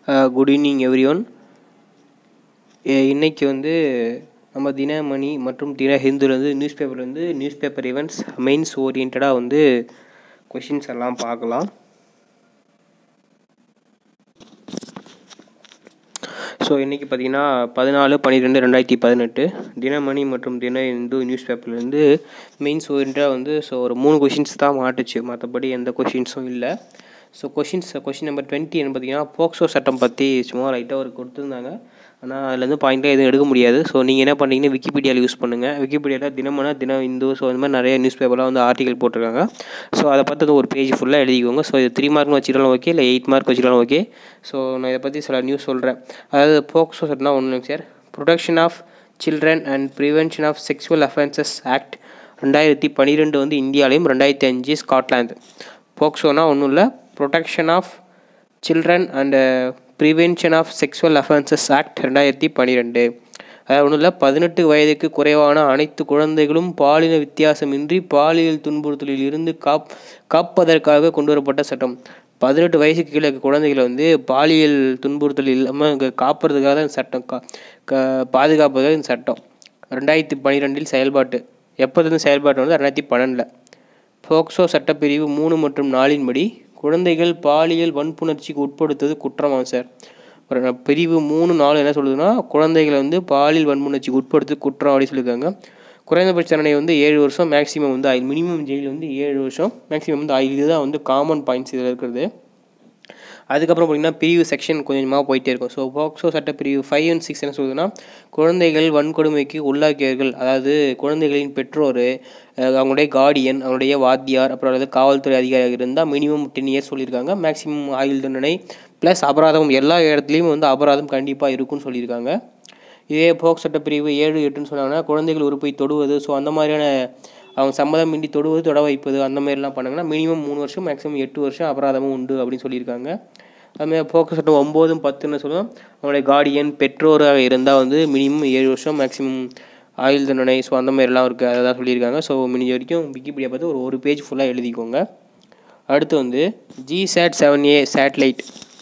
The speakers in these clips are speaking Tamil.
குட் ஈவினிங் எவ்ரி ஒன் இன்னைக்கு வந்து நம்ம தினமணி மற்றும் தின ஹிந்துலேருந்து நியூஸ் பேப்பர்லேருந்து நியூஸ் பேப்பர் ஈவெண்ட்ஸ் மெயின்ஸ் ஓரியன்டாக வந்து கொஷின்ஸ் எல்லாம் பார்க்கலாம் ஸோ இன்றைக்கி பார்த்தீங்கன்னா பதினாலு பன்னிரெண்டு ரெண்டாயிரத்தி பதினெட்டு தினமணி மற்றும் தின இந்து நியூஸ் பேப்பர்லேருந்து மெயின்ஸ் ஓரியன்டாக வந்து ஸோ ஒரு மூணு கொஷின்ஸ் தான் மாட்டுச்சு மற்றபடி எந்த கொஷின்ஸும் இல்லை so questions question number twenty என்ன பார்த்தீங்கன்னா போக்சோ சட்டம் பற்றி சும்மா லைட்டாக ஒரு கொடுத்துருந்தாங்க ஆனால் அதுலேருந்து பாயிண்ட்டாக எதுவும் எடுக்க முடியாது ஸோ நீங்கள் என்ன பண்ணுறீங்கன்னா விக்கிபீடியாவில் யூஸ் பண்ணுங்கள் விக்கிபீடியாவில் தினமனா தினம் இந்து ஸோ இந்த மாதிரி நிறைய நியூஸ் பேப்பர்லாம் வந்து ஆர்டிகல் போட்டிருக்காங்க ஸோ அதை பார்த்து ஒரு பேஜ் ஃபுல்லாக எழுதிக்கோங்க ஸோ இது த்ரீ மார்க்னு வச்சுக்கலாம் ஓகே இல்லை எயிட் மார்க் வச்சுக்கலாம் ஓகே ஸோ நான் இதை பற்றி சில நியூஸ் சொல்கிறேன் அதாவது போக்சோ சட்டம்னா ஒன்று sir protection of children and prevention of sexual offences act ரெண்டாயிரத்தி பன்னிரெண்டு வந்து இந்தியாலையும் ரெண்டாயிரத்தி அஞ்சு ஸ்காட்லாந்து போக்சோனா ஒன்றும் இல்லை protection of children and prevention of sexual offences act ரெண்டாயிரத்தி பன்னிரெண்டு அதாவது ஒன்றும் இல்லை பதினெட்டு வயதுக்கு குறைவான அனைத்து குழந்தைகளும் பாலின வித்தியாசமின்றி பாலியல் துன்புறுத்தலில் இருந்து காப் காப்பதற்காக கொண்டு வரப்பட்ட சட்டம் பதினெட்டு வயசுக்கு கீழே இருக்க குழந்தைகளை வந்து பாலியல் துன்புறுத்தல் இல்லாமல் இங்கே காப்புறதுக்காக தான் இந்த சட்டம் கா க பாதுகாப்பதுக்காக இந்த சட்டம் ரெண்டாயிரத்தி பன்னிரெண்டில் செயல்பாட்டு எப்போதுலேருந்து செயல்பாட்டு வந்து ரெண்டாயிரத்தி பன்னெண்டில் போக்சோ சட்டப்பிரிவு மூணு மற்றும் நாலின்படி குழந்தைகள் பாலியல் வன்புணர்ச்சிக்கு உட்படுத்துவது குற்றமாகும் சார் பிரிவு மூணு நாலு என்ன சொல்லுதுன்னா குழந்தைகளை வந்து பாலியல் வன்புணர்ச்சிக்கு உட்படுத்து குற்றம் அப்படின்னு சொல்லியிருக்காங்க குறைந்தபட்ச தண்டனை வந்து ஏழு வருஷம் மேக்ஸிமம் வந்து ஆயில் மினிமம் ஜெயில் வந்து ஏழு வருஷம் மேக்ஸிமம் வந்து ஆயில் இதுதான் வந்து காமன் பாயிண்ட்ஸ் இதில் இருக்கிறது அதுக்கப்புறம் பார்த்திங்கன்னா பிரிவு செக்ஷன் கொஞ்சமாக போயிட்டே இருக்கும் ஸோ போக்சோ சட்ட பிரிவு ஃபைவ் அண்ட் சிக்ஸ் என்ன சொல்லுதுன்னா குழந்தைகள் வன்கொடுமைக்கு உள்ளாக்கியவர்கள் அதாவது குழந்தைகளின் பெற்றோர் அவங்களுடைய கார்டியன் அவங்களுடைய வாத்தியார் அப்புறம் அதாவது காவல்துறை அதிகாரியாக இருந்தால் மினிமம் டென் இயர்ஸ் சொல்லியிருக்காங்க மேக்ஸிமம் ஆயுள் தண்டனை ப்ளஸ் அபராதம் எல்லா இடத்துலையும் வந்து அபராதம் கண்டிப்பாக இருக்குன்னு சொல்லியிருக்காங்க இதே போக் சட்டப்பிரிவு ஏழு எட்டுன்னு சொன்னாங்கன்னா குழந்தைகள் உறுப்பை தொடுவது ஸோ அந்த மாதிரியான அவங்க சம்மதமின்றி தொடுவது தொட வைப்பது அந்த மாதிரிலாம் பண்ணாங்கன்னா மினிமம் மூணு வருஷம் மேக்ஸிமம் எட்டு வருஷம் அபராதமும் உண்டு அப்படின்னு சொல்லியிருக்காங்க அதுமாதிரி போக்கு சட்டம் ஒம்போதும் பத்துன்னு சொல்லுவோம் அவங்களுடைய கார்டியன் பெற்றோராக இருந்தால் வந்து மினிமம் ஏழு வருஷம் மேக்ஸிமம் ஆயுள் தண்டனை ஸோ அந்த மாதிரிலாம் இருக்குது அதை தான் சொல்லியிருக்காங்க ஸோ மினிஞ்ச வரைக்கும் விக்கிபீடியா பார்த்து ஒரு ஒரு பேஜ் ஃபுல்லாக எழுதிக்கோங்க அடுத்து வந்து GSAT seven A satellite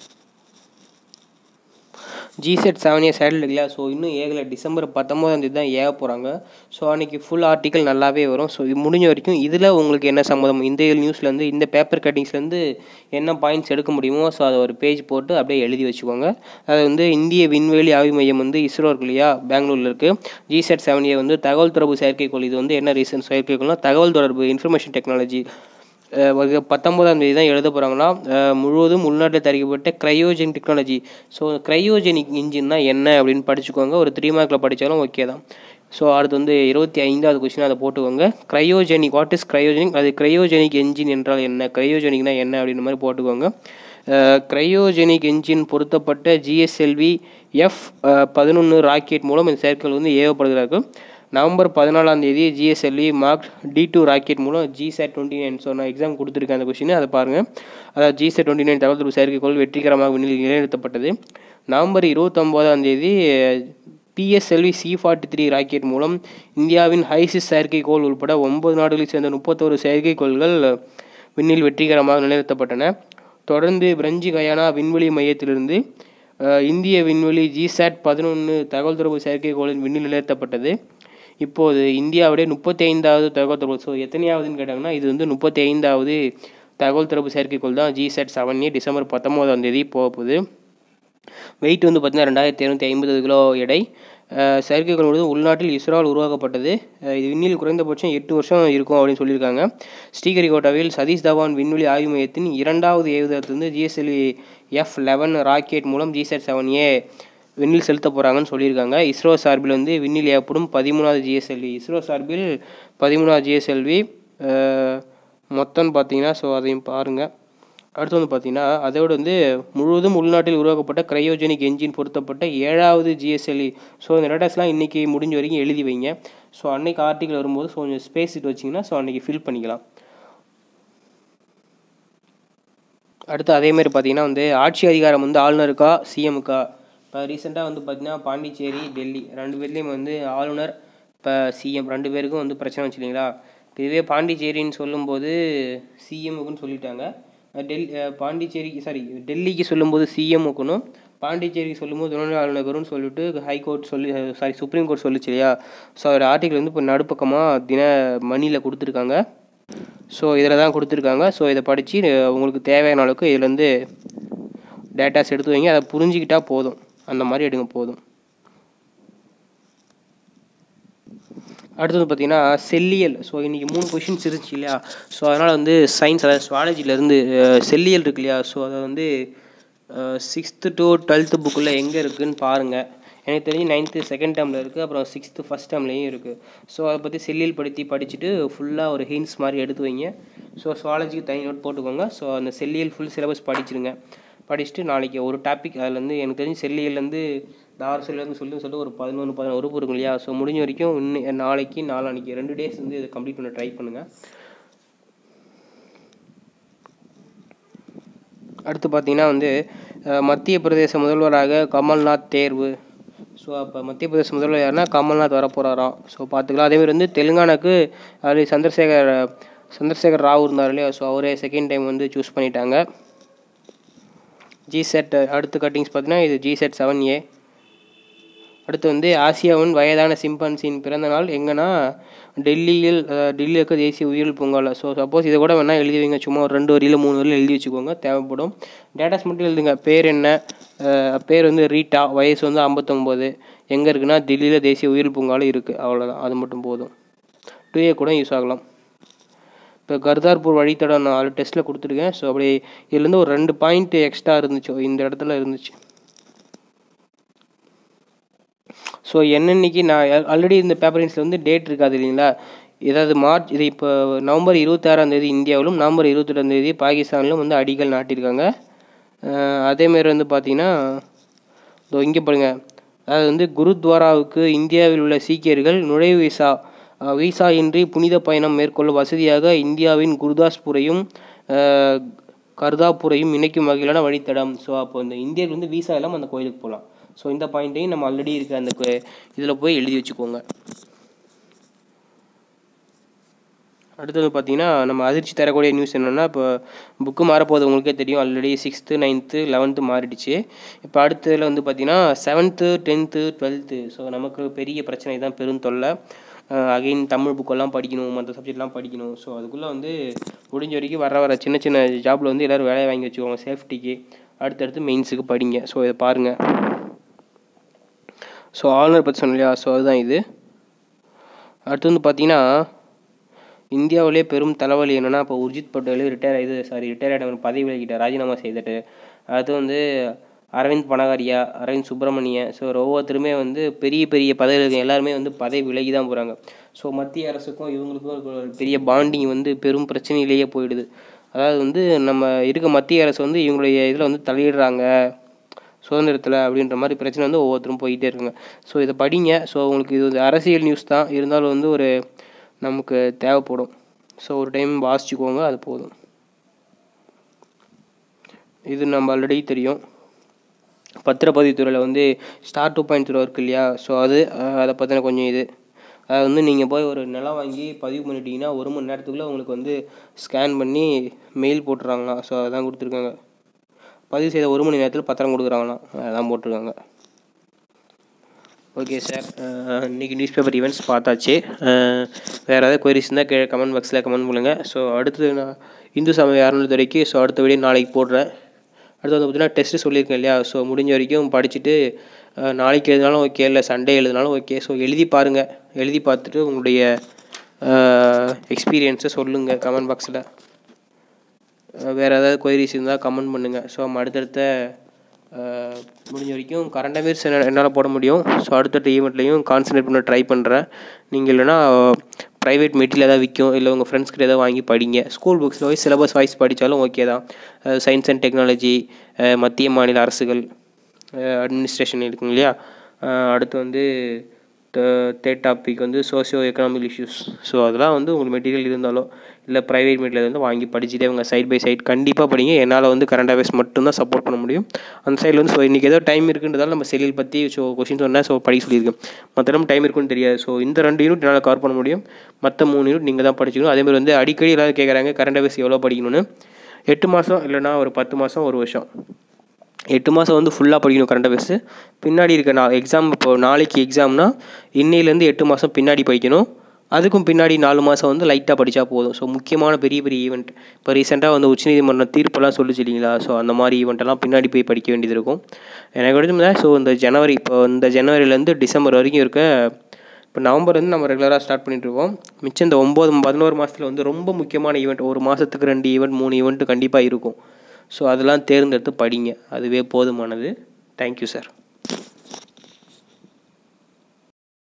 GSAT seven A satellite இல்லையா ஸோ இன்னும் ஏகலை டிசம்பர் பத்தொம்போதாம் தேதி தான் ஏக போகிறாங்க ஸோ அன்றைக்கி ஃபுல் ஆர்டிக்கல் நல்லாவே வரும் ஸோ இது முடிஞ்ச வரைக்கும் இதில் உங்களுக்கு என்ன சம்மதம் இந்த நியூஸ்லேருந்து இந்த பேப்பர் கட்டிங்ஸ்லேருந்து என்ன பாயிண்ட்ஸ் எடுக்க முடியுமோ ஸோ அதை ஒரு பேஜ் போட்டு அப்படியே எழுதி வச்சுக்கோங்க அது வந்து இந்திய விண்வெளி ஆய்வு மையம் வந்து இஸ்ரோ இருக்கு இல்லையா பெங்களூரில் இருக்குது ஜிசெட் செவன் ஏ வந்து தகவல் தொடர்பு செயற்கைக்கோள் இது வந்து என்ன ரீசன் செயற்கைக்கோள்னா தகவல் தொடர்பு இன்ஃபர்மேஷன் டெக்னாலஜி பத்தொம்போதாம் தேதி தான் எழுத போகிறாங்கன்னா முழுவதும் உள்நாட்டில் தயாரிக்கப்பட்ட க்ரையோஜென் டெக்னாலஜி ஸோ க்ரையோஜெனிக் இன்ஜின்னா என்ன அப்படின்னு படிச்சுக்கோங்க ஒரு த்ரீ மார்க்கில் படித்தாலும் ஓகே தான் ஸோ அடுத்து வந்து இருபத்தி ஐந்தாவது கொஸ்டின் அதை போட்டுக்கோங்க க்ரையோஜெனிக் வாட் இஸ் க்ரையோஜெனிக் அது க்ரையோஜெனிக் என்ஜின் என்றால் என்ன க்ரையோஜெனிக்னா என்ன அப்படின்ற மாதிரி போட்டுக்கோங்க க்ரையோஜெனிக் என்ஜின் பொருத்தப்பட்ட ஜிஎஸ்எல்வி எஃப் பதினொன்று ராக்கெட் மூலம் இந்த செயற்கைகள் வந்து ஏவப்படுகிறார்கள் நவம்பர் பதினாலாம் தேதி GSLV mark D two rocket மூலம் ஜிசேட் டுவெண்ட்டி நைன் ஸோ நான் எக்ஸாம் கொடுத்துருக்கேன் அந்த கொஸ்டின் அதை பாருங்கள் அதாவது ஜிசேட் டுவெண்ட்டி நைன் தகவல் தொடர்பு செயற்கைக்கோள் வெற்றிகரமாக விண்ணில் நிலைநிறுத்தப்பட்டது நவம்பர் இருபத்தொம்போதாம் தேதி PSLV C forty three rocket மூலம் இந்தியாவின் ஹைசிஸ் செயற்கைக்கோள் உட்பட ஒன்பது நாடுகளைச் சேர்ந்த முப்பத்தோரு செயற்கைக்கோள்கள் விண்ணில் வெற்றிகரமாக நிலைநிறுத்தப்பட்டன தொடர்ந்து பிரெஞ்சு கயானா விண்வெளி மையத்திலிருந்து இந்திய விண்வெளி ஜிசாட் பதினொன்று தகவல் தொடர்பு செயற்கைக்கோளின் விண்ணில் நிலைநிறுத்தப்பட்டது இப்போது இந்தியாவுடைய முப்பத்தி ஐந்தாவது தகவல் தொடர்பு ஸோ எத்தனையாவதுன்னு கேட்டாங்கன்னா இது வந்து முப்பத்தி ஐந்தாவது தகவல் தொடர்பு செயற்கைக்கோள் தான் ஜிசெட் செவன் ஏ டிசம்பர் பத்தொம்போதாம் தேதி போகுது வெயிட் வந்து பார்த்திங்கன்னா ரெண்டாயிரத்தி இரநூத்தி ஐம்பது கிலோ எடை செயற்கைக்கோள் வந்து உள்நாட்டில் இஸ்ரோவால் உருவாக்கப்பட்டது இது விண்ணில் குறைந்தபட்சம் எட்டு வருஷம் இருக்கும் அப்படின்னு சொல்லியிருக்காங்க ஸ்ரீஹரிகோட்டாவில் சதீஷ் தவான் விண்வெளி ஆய்வு மையத்தின் இரண்டாவது ஏவுதளத்திலிருந்து ஜிஎஸ்எல்வி எஃப் லெவன் ராக்கெட் மூலம் ஜிசெட் செவன் ஏ விண்ணில் செலுத்த போகிறாங்கன்னு சொல்லியிருக்காங்க இஸ்ரோ சார்பில் வந்து விண்ணில் ஏற்படும் பதிமூணாவது ஜிஎஸ்எல்வி இஸ்ரோ சார்பில் பதிமூணாவது ஜிஎஸ்எல்வி மொத்தம்னு பார்த்தீங்கன்னா ஸோ அதையும் பாருங்கள் அடுத்து வந்து பார்த்தீங்கன்னா அதோடு வந்து முழுவதும் உள்நாட்டில் உருவாக்கப்பட்ட க்ரையோஜெனிக் என்ஜின் பொருத்தப்பட்ட ஏழாவது ஜிஎஸ்எல்இ ஸோ இந்த டேட்டாஸ்லாம் இன்றைக்கி முடிஞ்ச வரைக்கும் எழுதி வைங்க ஸோ அன்னைக்கு ஆர்டிக்கல் வரும்போது ஸோ கொஞ்சம் ஸ்பேஸ் இட்டு வச்சிங்கன்னா ஸோ அன்றைக்கி ஃபில் பண்ணிக்கலாம் அடுத்து அதேமாதிரி பார்த்தீங்கன்னா வந்து ஆட்சி அதிகாரம் வந்து ஆளுநருக்கா சிஎமுக்கா இப்போ ரீசெண்டாக வந்து பார்த்திங்கன்னா பாண்டிச்சேரி டெல்லி ரெண்டு பேர்லேயும் வந்து ஆளுநர் இப்போ சிஎம் ரெண்டு பேருக்கும் வந்து பிரச்சனை வச்சுருங்களா இதுவே பாண்டிச்சேரின்னு சொல்லும்போது சிஎம்முக்குன்னு சொல்லிட்டாங்க டெல் பாண்டிச்சேரிக்கு சாரி டெல்லிக்கு சொல்லும்போது சிஎம் வைக்கணும் பாண்டிச்சேரிக்கு சொல்லும்போது துணைநிலை ஆளுநர்னு சொல்லிட்டு ஹைகோர்ட் சொல்லி சாரி சுப்ரீம் கோர்ட் சொல்லிச்சு இல்லையா ஸோ அதோட ஆர்டிகல் வந்து இப்போ நடுப்பக்கமாக தின மணியில் கொடுத்துருக்காங்க ஸோ இதில் தான் கொடுத்துருக்காங்க ஸோ இதை படித்து உங்களுக்கு தேவையான அளவுக்கு இதுலேருந்து டேட்டாஸ் எடுத்து வைங்க அதை புரிஞ்சுக்கிட்டா போதும் அந்த மாதிரி எடுங்க போதும் அடுத்தது பார்த்தீங்கன்னா செல்லியல் ஸோ இன்றைக்கி மூணு கொஷின்ஸ் இருந்துச்சு இல்லையா ஸோ அதனால் வந்து சயின்ஸ் அதாவது சுவாலஜிலேருந்து செல்லியல் இருக்கு இல்லையா ஸோ அதை வந்து சிக்ஸ்த்து டு டுவெல்த்து புக்கில் எங்கே இருக்குதுன்னு பாருங்கள் எனக்கு தெரிஞ்சு நைன்த்து செகண்ட் டேர்மில் இருக்குது அப்புறம் சிக்ஸ்த்து ஃபஸ்ட் டேர்ம்லேயும் இருக்குது ஸோ அதை பற்றி செல்லியல் படுத்தி படிச்சுட்டு ஃபுல்லாக ஒரு ஹிண்ட்ஸ் மாதிரி எடுத்து வைங்க ஸோ சுவாலஜிக்கு தனி நோட் போட்டுக்கோங்க ஸோ அந்த செல்லியல் ஃபுல் சிலபஸ் படிச்சிருங்க படிச்சுட்டு நாளைக்கு ஒரு டாபிக் அதுலேருந்து எனக்கு தெரிஞ்சு செல்லியல்லேருந்து தாரசிலேருந்து சொல்லி சொல்லி ஒரு பதினொன்று பதினொரு உறுப்பு இருக்கும் இல்லையா ஸோ முடிஞ்ச வரைக்கும் இன்னும் நாளைக்கு நாளான்னைக்கு ரெண்டு டேஸ் வந்து இதை கம்ப்ளீட் பண்ண ட்ரை பண்ணுங்கள் அடுத்து பார்த்தீங்கன்னா வந்து மத்திய பிரதேச முதல்வராக கமல்நாத் தேர்வு ஸோ அப்போ மத்திய பிரதேச முதல்வர் யாருன்னா கமல்நாத் வரப்போகிறாராம் ஸோ பார்த்துக்கலாம் அதேமாதிரி வந்து தெலுங்கானாக்கு அது சந்திரசேகர் சந்திரசேகர் ராவ் இருந்தார் இல்லையா ஸோ அவரே செகண்ட் டைம் வந்து சூஸ் பண்ணிட்டாங்க ஜி செட் அடுத்த கட்டிங்ஸ் பார்த்தீங்கன்னா இது ஜி செட் செவன் ஏ அடுத்து வந்து ஆசியாவின் வயதான சிம்பன்சியின் பிறந்த நாள் எங்கன்னா டெல்லியில் டெல்லியில் இருக்க தேசிய உயிரியல் பூங்காவில் ஸோ சப்போஸ் இதை கூட வேணால் எழுதி வைங்க சும்மா ஒரு ரெண்டு வரியில் மூணு வரியில் எழுதி வச்சுக்கோங்க தேவைப்படும் டேட்டாஸ் மட்டும் எழுதுங்க பேர் என்ன பேர் வந்து ரீட்டா வயசு வந்து ஐம்பத்தொம்போது எங்கே இருக்குன்னா டெல்லியில் தேசிய உயிரியல் பூங்காவில் இருக்குது அவ்வளோதான் அது மட்டும் போதும் டூ ஏ கூட யூஸ் ஆகலாம் இப்போ கர்தார்பூர் வழித்தடம் நான் ஆல் டெஸ்ட்டில் கொடுத்துருக்கேன் ஸோ அப்படி இதுலேருந்து ஒரு ரெண்டு பாயிண்ட் எக்ஸ்ட்ரா இருந்துச்சு இந்த இடத்துல இருந்துச்சு ஸோ என்னன்னைக்கு நான் ஆல்ரெடி இந்த பேப்பரின்ஸில் வந்து டேட் இருக்காது இல்லைங்களா ஏதாவது மார்ச் இது இப்போ நவம்பர் இருபத்தாறாம் தேதி இந்தியாவிலும் நவம்பர் இருபத்தெட்டாம் தேதி பாகிஸ்தானிலும் வந்து அடிகள் நாட்டியிருக்காங்க அதேமாரி வந்து பார்த்தீங்கன்னா இதோ இங்கே பாருங்க அதாவது வந்து குருத்வாராவுக்கு இந்தியாவில் உள்ள சீக்கியர்கள் நுழைவு விசா விசா இன்றி புனித பயணம் மேற்கொள்ள வசதியாக இந்தியாவின் குருதாஸ்பூரையும் கர்தாப்பூரையும் இணைக்கும் வகையிலான வழித்தடம் ஸோ அப்போ இந்த இந்தியர்கள் வந்து விசா இல்லாமல் அந்த கோயிலுக்கு போகலாம் ஸோ இந்த பாயிண்ட்டையும் நம்ம ஆல்ரெடி இருக்க அந்த இதில் போய் எழுதி வச்சுக்கோங்க அடுத்தது பார்த்தீங்கன்னா நம்ம அதிர்ச்சி தரக்கூடிய நியூஸ் என்னென்னா இப்போ புக்கு மாறப்போகுது உங்களுக்கே தெரியும் ஆல்ரெடி சிக்ஸ்த்து நைன்த்து லெவன்த்து மாறிடுச்சு இப்போ அடுத்ததில் வந்து பார்த்தீங்கன்னா செவன்த்து டென்த்து டுவெல்த்து ஸோ நமக்கு பெரிய பிரச்சனை தான் பெரும் தொல்லை அகைன் தமிழ் புக்கெல்லாம் படிக்கணும் மற்ற சப்ஜெக்ட்லாம் படிக்கணும் ஸோ அதுக்குள்ளே வந்து முடிஞ்ச வரைக்கும் வர வர சின்ன சின்ன ஜாப்பில் வந்து எல்லோரும் வேலையை வாங்கி வச்சுக்கோங்க சேஃப்டிக்கு அடுத்தடுத்து மெயின்ஸுக்கு படிங்க ஸோ இதை பாருங்கள் ஸோ ஆளுநர் பற்றி சொன்னோம் இல்லையா ஸோ அதுதான் இது அடுத்து வந்து பார்த்தீங்கன்னா இந்தியாவிலே பெரும் தலைவலி என்னென்னா இப்போ உர்ஜித் பட்டேல் ரிட்டையர் இது சாரி ரிட்டையர் ஆகிட்ட பதவி விலகிட்டார் ராஜினாமா செய்துட்டு அது வந்து அரவிந்த் பனகாரியா அரவிந்த் சுப்பிரமணிய ஸோ ஒவ்வொருத்தருமே வந்து பெரிய பெரிய பதவிகள் எல்லாருமே வந்து பதவி விலகி தான் போகிறாங்க ஸோ மத்திய அரசுக்கும் இவங்களுக்கும் ஒரு பெரிய பாண்டிங் வந்து பெரும் பிரச்சனையிலேயே போயிடுது அதாவது வந்து நம்ம இருக்க மத்திய அரசு வந்து இவங்களுடைய இதில் வந்து தலையிடுறாங்க சுதந்திரத்தில் அப்படின்ற மாதிரி பிரச்சனை வந்து ஒவ்வொருத்தரும் போயிட்டே இருக்குங்க ஸோ இதை படிங்க ஸோ உங்களுக்கு இது அரசியல் நியூஸ் தான் இருந்தாலும் வந்து ஒரு நமக்கு தேவைப்படும் ஸோ ஒரு டைம் வாசிச்சுக்கோங்க அது போதும் இது நம்ம ஆல்ரெடி தெரியும் பத்திரப்பதிவுத்துறையில் வந்து ஸ்டார் டூ பாயிண்ட் ஜீரோ இருக்கு இல்லையா ஸோ அது அதை பற்றின கொஞ்சம் இது அதை வந்து நீங்கள் போய் ஒரு நிலம் வாங்கி பதிவு பண்ணிட்டீங்கன்னா ஒரு மணி நேரத்துக்குள்ளே உங்களுக்கு வந்து ஸ்கேன் பண்ணி மெயில் போட்டுறாங்களாம் ஸோ அதான் கொடுத்துருக்காங்க பதிவு செய்த ஒரு மணி நேரத்தில் பத்திரம் கொடுக்குறாங்களாம் அதான் போட்டிருக்காங்க ஓகே சார் இன்றைக்கி நியூஸ் பேப்பர் ஈவெண்ட்ஸ் பார்த்தாச்சு வேறு ஏதாவது கொயரிஸ் இருந்தால் கீழே கமெண்ட் பாக்ஸில் கமெண்ட் பண்ணுங்கள் ஸோ அடுத்து நான் இந்து சமய அறநிலைத்துறைக்கு ஸோ அடுத்த வீடியோ நாளைக்கு போடுறேன் அடுத்து வந்து பார்த்தீங்கன்னா டெஸ்ட்டு சொல்லியிருக்கேன் இல்லையா ஸோ முடிஞ்ச வரைக்கும் படிச்சுட்டு நாளைக்கு எழுதினாலும் ஓகே இல்லை சண்டே எழுதினாலும் ஓகே ஸோ எழுதி பாருங்கள் எழுதி பார்த்துட்டு உங்களுடைய எக்ஸ்பீரியன்ஸை சொல்லுங்கள் கமெண்ட் பாக்ஸில் வேறு ஏதாவது கொயரிஸ் இருந்தால் கமெண்ட் பண்ணுங்கள் ஸோ நம்ம அடுத்தடுத்த முடிஞ்ச வரைக்கும் கரண்ட் அஃபேர்ஸ் என்ன என்னால் போட முடியும் ஸோ அடுத்தடுத்த ஈவெண்ட்லையும் கான்சன்ட்ரேட் பண்ண ட்ரை பண்ணுறேன் நீங்கள் இல்லைனா ப்ரைவேட் மெட்டீரியல் ஏதாவது விற்கும் இல்லை உங்கள் ஃப்ரெண்ட்ஸ் கிட்ட ஏதாவது வாங்கி படிங்க ஸ்கூல் புக்ஸில் வைஸ் சிலபஸ் வைஸ் படித்தாலும் ஓகே தான் சயின்ஸ் அண்ட் டெக்னாலஜி மத்திய மாநில அரசுகள் அட்மினிஸ்ட்ரேஷன் இருக்குங்க இல்லையா அடுத்து வந்து தேர்ட் டாபிக் வந்து சோசியோ எக்கனாமிக் இஷ்யூஸ் ஸோ அதெல்லாம் வந்து உங்களுக்கு மெட்டீரியல் இருந்தாலோ இல்லை ப்ரைவேட் மெட்டீரியல் வந்து வாங்கி படிச்சுட்டே அவங்க சைட் பை சைட் கண்டிப்பாக படிங்க என்னால் வந்து கரண்ட் அஃபேர்ஸ் மட்டும்தான் சப்போர்ட் பண்ண முடியும் அந்த சைடில் வந்து ஸோ இன்றைக்கி ஏதோ டைம் இருக்குன்றதால நம்ம செல்லில் பற்றி ஸோ கொஷின் சொன்னேன் ஸோ படிக்க சொல்லியிருக்கேன் மற்ற நம்ம டைம் இருக்குன்னு தெரியாது ஸோ இந்த ரெண்டு யூனிட் என்னால் கவர் பண்ண முடியும் மற்ற மூணு யூனிட் நீங்கள் தான் படிச்சுக்கணும் அதேமாதிரி வந்து அடிக்கடி எல்லாரும் கேட்குறாங்க கரண்ட் அஃபேர்ஸ் எவ்வளோ படிக்கணும்னு எட்டு மாதம் இல்லைனா ஒரு பத்து மாதம் ஒரு வருஷம் எட்டு மாதம் வந்து ஃபுல்லாக படிக்கணும் கரண்ட் அஃபேர்ஸு பின்னாடி இருக்க நான் எக்ஸாம் இப்போ நாளைக்கு எக்ஸாம்னா இன்னையிலேருந்து எட்டு மாதம் பின்னாடி படிக்கணும் அதுக்கும் பின்னாடி நாலு மாதம் வந்து லைட்டாக படித்தா போதும் ஸோ முக்கியமான பெரிய பெரிய ஈவெண்ட் இப்போ ரீசெண்டாக வந்து உச்சநீதிமன்றம் தீர்ப்பெல்லாம் சொல்லிச்சு இல்லைங்களா ஸோ அந்த மாதிரி ஈவெண்ட்டெல்லாம் பின்னாடி போய் படிக்க வேண்டியது இருக்கும் எனக்கு எடுத்து ஸோ இந்த ஜனவரி இப்போ இந்த ஜனவரிலேருந்து டிசம்பர் வரைக்கும் இருக்க இப்போ நவம்பர்லேருந்து நம்ம ரெகுலராக ஸ்டார்ட் பண்ணிட்டுருக்கோம் மிச்சம் இந்த ஒம்பது பதினோரு மாதத்தில் வந்து ரொம்ப முக்கியமான ஈவெண்ட் ஒரு மாதத்துக்கு ரெண்டு ஈவெண்ட் மூணு ஈவெண்ட்டு கண்டிப்பாக இருக்கும் ஸோ அதெல்லாம் தேர்ந்தெடுத்து படிங்க அதுவே போதுமானது தேங்க்யூ சார்